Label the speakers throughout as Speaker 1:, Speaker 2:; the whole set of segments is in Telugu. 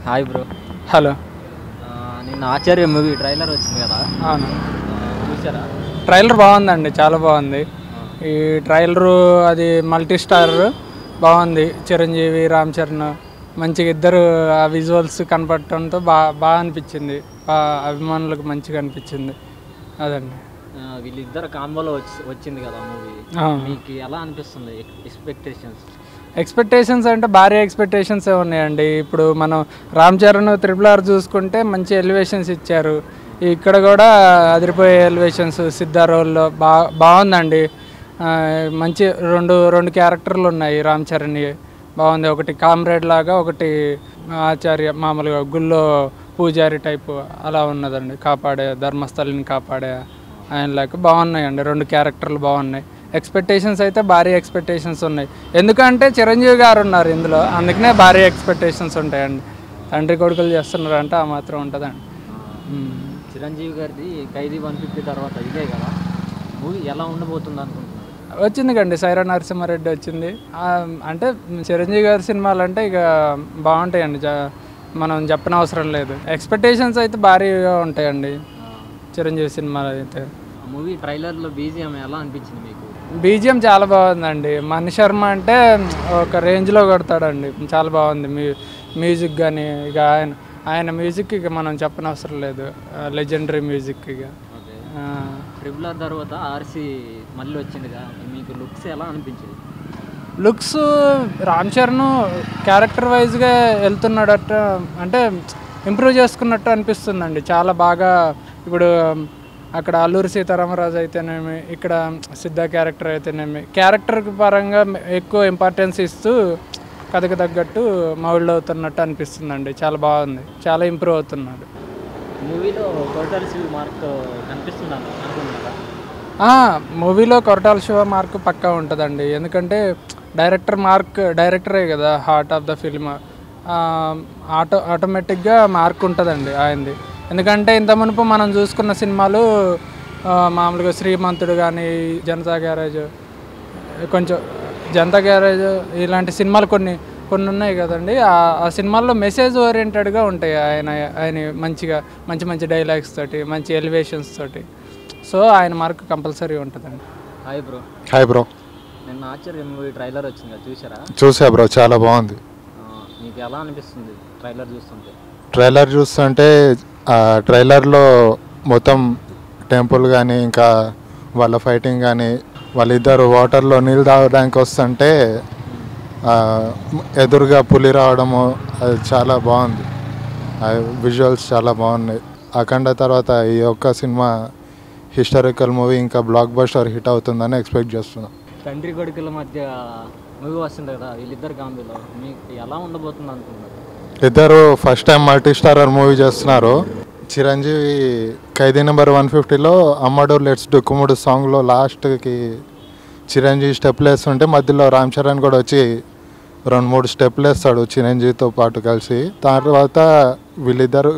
Speaker 1: హాయ్ బ్రో
Speaker 2: హలో
Speaker 1: నిన్న ఆచార్య మూవీ ట్రైలర్ వచ్చింది కదా
Speaker 2: అవును
Speaker 1: ఆ, చూసారా
Speaker 2: ట్రైలర్ బాగుందండి చాలా బాగుంది ఈ ట్రైలరు అది మల్టీ స్టార్ బాగుంది చిరంజీవి రామ్ చరణ్ మంచిగా ఇద్దరు ఆ విజువల్స్ కనపడటంతో బాగా బాగా అనిపించింది బాగా అభిమానులకు మంచిగా అనిపించింది అదండి
Speaker 1: ఆ, వీళ్ళిద్దరు కాంబోలో వచ్చి వచ్చింది కదా మూవీ
Speaker 2: ఆ.
Speaker 1: మీకు ఎలా అనిపిస్తుంది ఎక్స్పెక్టేషన్స్
Speaker 2: ఎక్స్పెక్టేషన్స్ అంటే భారీ ఎక్స్పెక్టేషన్స్ ఉన్నాయండి ఇప్పుడు మనం రామ్ చరణ్ త్రిపుల్ ఆర్ చూసుకుంటే మంచి ఎలివేషన్స్ ఇచ్చారు ఇక్కడ కూడా అదిరిపోయే ఎలివేషన్స్ సిద్ధా రోల్లో బా బాగుందండి ఆ, మంచి రెండు రెండు క్యారెక్టర్లు ఉన్నాయి రామ్ చరణ్ బాగుంది ఒకటి కామ్రేడ్ లాగా ఒకటి ఆచార్య మామూలుగా గుళ్ళో పూజారి టైపు అలా ఉన్నదండి కాపాడే ధర్మస్థలిని కాపాడే ఆయన లాగా బాగున్నాయండి రెండు క్యారెక్టర్లు బాగున్నాయి ఎక్స్పెక్టేషన్స్ అయితే భారీ ఎక్స్పెక్టేషన్స్ ఉన్నాయి ఎందుకంటే చిరంజీవి గారు ఉన్నారు ఇందులో అందుకనే భారీ ఎక్స్పెక్టేషన్స్ ఉంటాయండి తండ్రి కొడుకులు చేస్తున్నారంటే ఆ మాత్రం ఉంటుందండి మ్మ్.
Speaker 1: చిరంజీవి గారిది ఖైదీ వన్ ఫిఫ్టీ తర్వాత ఇదే కదా మూవీ ఎలా ఉండబోతుంది అనుకుంటున్నారు
Speaker 2: వచ్చింది కండి సైరా నరసింహారెడ్డి వచ్చింది ఆ, అంటే చిరంజీవి గారి సినిమాలు అంటే ఇక బాగుంటాయండి జ- మనం చెప్పనవసరం లేదు ఎక్స్పెక్టేషన్స్ అయితే భారీగా ఉంటాయండి చిరంజీవి సినిమాలు అయితే
Speaker 1: ఆ మూవీ ట్రైలర్లో బీజిఎం ఎలా అనిపించింది మీకు
Speaker 2: బీజిఎం చాలా బాగుందండి మణి శర్మ అంటే ఒక రేంజ్లో కొడతాడండి చాలా బాగుంది మ్యూ మ్యూజిక్ కానీ ఇక ఆయన ఆయన మ్యూజిక్ ఇక మనం చెప్పనవసరం లేదు లెజెండరీ మ్యూజిక్ ఇక
Speaker 1: ఓకే
Speaker 2: ఆ,
Speaker 1: ట్రిపుల్ ఆర్ తర్వాత ఆర్సీ మళ్ళీ వచ్చిందిగా మీకు లుక్స్ ఎలా అనిపించింది
Speaker 2: లుక్స్ రామ్ చరణ్ క్యారెక్టర్ వైజ్గా వెళ్తున్నాడట అంటే ఇంప్రూవ్ చేసుకున్నట్టు అనిపిస్తుందండి చాలా బాగా ఇప్పుడు అక్కడ అల్లూరి సీతారామరాజు అయితేనేమి ఇక్కడ సిద్ధ క్యారెక్టర్ అయితేనేమి క్యారెక్టర్ పరంగా ఎక్కువ ఇంపార్టెన్స్ ఇస్తూ కథకు తగ్గట్టు మౌల్డ్ అవుతున్నట్టు అనిపిస్తుందండి చాలా బాగుంది చాలా ఇంప్రూవ్ అవుతున్నాడు
Speaker 1: మూవీలో టోటల్ సిల్ మార్క్ కనిపిస్తుంది అనుకుంటున్నారా
Speaker 2: ఆ, మూవీలో కొరటాల శివ మార్క్ పక్కా ఉంటుందండి ఎందుకంటే డైరెక్టర్ మార్క్ డైరెక్టరే కదా heart of the film auto ఆటోమేటిక్గా మార్క్ ఉంటుందండి ఆయనది ఎందుకంటే ఇంత మునుపు మనం చూసుకున్న సినిమాలు ఆ, మామూలుగా శ్రీమంతుడు కానీ జనతా గ్యారేజ్ కొంచెం జనతా గ్యారేజ్ ఇలాంటి సినిమాలు కొన్ని కొన్ని ఉన్నాయి కదండి ఆ ఆ సినిమాల్లో మెసేజ్ ఓరియంటెడ్గా ఉంటాయి ఆయన ఆయన మంచిగా మంచి మంచి డైలాగ్స్ తోటి మంచి ఎలివేషన్స్ తోటి సో ఆయన మార్క్ కంపల్సరీ ఉంటుందండి
Speaker 1: హాయ్ బ్రో
Speaker 3: హాయ్ బ్రో
Speaker 1: నిన్న ఆచార్య మూవీ ట్రైలర్ వచ్చింది కదా చూసారా
Speaker 3: చూసా బ్రో చాలా బాగుంది
Speaker 1: ఆ, మీకు ఎలా అనిపిస్తుంది ట్రైలర్ చూస్తుంటే
Speaker 3: ట్రైలర్ చూస్తుంటే ఆ ట్రైలర్లో మొత్తం టెంపుల్ కానీ ఇంకా వాళ్ళ ఫైటింగ్ కానీ వాళ్ళిద్దరు వాటర్లో నీళ్ళు తాగడానికి వస్తుంటే ఆ, ఎదురుగా పులి రావడము అది చాలా బాగుంది విజువల్స్ చాలా బాగున్నాయి అఖండ తర్వాత ఈ ఒక్క సినిమా హిస్టారికల్ మూవీ ఇంకా బ్లాక్ బస్టర్ హిట్ అవుతుందని ఎక్స్పెక్ట్ చేస్తున్నాం
Speaker 1: తండ్రి కొడుకుల మధ్య మూవీ వస్తుంది కదా వీళ్ళిద్దరు కాంబీలో మీకు ఎలా ఉండబోతుంది అనుకుంటున్నారు
Speaker 3: ఇద్దరు first time multi starrer movie చేస్తున్నారు చిరంజీవి ఖైదీ నెంబర్ వన్ ఫిఫ్టీలో అమ్మడు లెట్స్ డుక్కుముడు సాంగ్లో లాస్ట్కి చిరంజీవి స్టెప్లు వేస్తుంటే మధ్యలో రామ్ చరణ్ కూడా వచ్చి రెండు మూడు స్టెప్లు వేస్తాడు చిరంజీవితో పాటు కలిసి తర్వాత వీళ్ళిద్దరు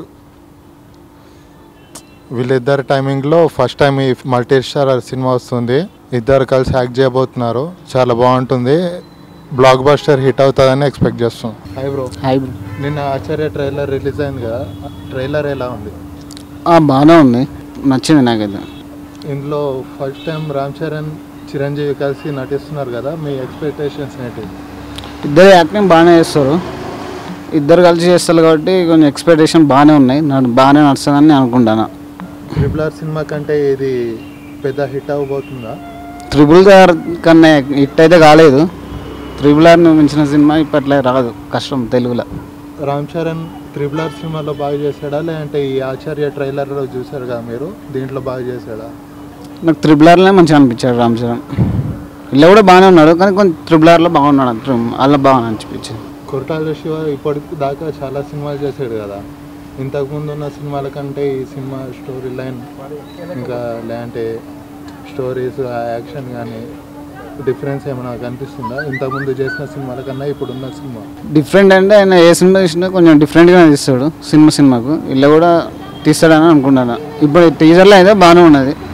Speaker 3: వీళ్ళిద్దరు టైమింగ్లో ఫస్ట్ టైం ఈ మల్టీ స్టారర్ సినిమా వస్తుంది ఇద్దరు కలిసి యాక్ట్ చేయబోతున్నారు చాలా బాగుంటుంది బ్లాక్ బస్టర్ హిట్ అవుతుందని ఎక్స్పెక్ట్ చేస్తున్నాం హై బ్రో
Speaker 4: హాయ్ బ్రో
Speaker 3: నిన్న ఆచార్య ట్రైలర్ రిలీజ్ అయింది కదా ట్రైలర్ ఎలా ఉంది
Speaker 4: బాగానే ఉంది నచ్చింది నాకైతే
Speaker 3: ఇందులో ఫస్ట్ టైం రామ్ చరణ్ చిరంజీవి కలిసి నటిస్తున్నారు కదా మీ ఎక్స్పెక్టేషన్స్ ఏంటి
Speaker 4: ఇద్దరు యాక్టింగ్ బాగానే చేస్తారు ఇద్దరు కలిసి చేస్తారు కాబట్టి కొంచెం ఎక్స్పెక్టేషన్ బాగానే ఉన్నాయి నాకు బాగానే నడుస్తుందని నేను అనుకుంటాను
Speaker 3: ట్రిపుల్ ఆర్ సినిమా కంటే ఇది పెద్ద హిట్ అవ్వబోతుందా
Speaker 4: త్రిబుల్ ఆర్ కన్నా హిట్ అయితే కాలేదు త్రిబుల్ ఆర్ని మించిన సినిమా ఇప్పట్లో రాదు కష్టం తెలుగులో
Speaker 3: రామ్ చరణ్ త్రిపుల్ ఆర్ సినిమాలో బాగా చేశాడా లేదంటే ఈ ఆచార్య ట్రైలర్లో చూశారు కదా మీరు దీంట్లో బాగా చేశాడా
Speaker 4: నాకు త్రిబుల్ ఆర్లోనే మంచిగా అనిపించాడు రామ్ చరణ్ ఇలా కూడా బాగానే ఉన్నాడు కానీ కొంచెం త్రిబుల్ ఆర్లో బాగున్నాడు అలా బాగా అనిపించింది
Speaker 3: కొరటాల శివ ఇప్పటికి దాకా చాలా సినిమాలు చేశాడు కదా ఇంతకుముందు ఉన్న సినిమాల కంటే ఈ సినిమా స్టోరీ లైన్ ఇంకా లేదంటే స్టోరీస్ ఆ యాక్షన్ కానీ డిఫరెన్స్ ఏమైనా కనిపిస్తుందా ఇంతకుముందు చేసిన సినిమాల కన్నా ఇప్పుడున్న సినిమా
Speaker 4: డిఫరెంట్ అంటే ఆయన ఏ సినిమా తీసినా కొంచెం డిఫరెంట్గానే తీస్తాడు సినిమా సినిమాకు ఇలా కూడా తీస్తాడని అనుకుంటాను ఇప్పుడు టీజర్లో అయితే బాగానే ఉన్నది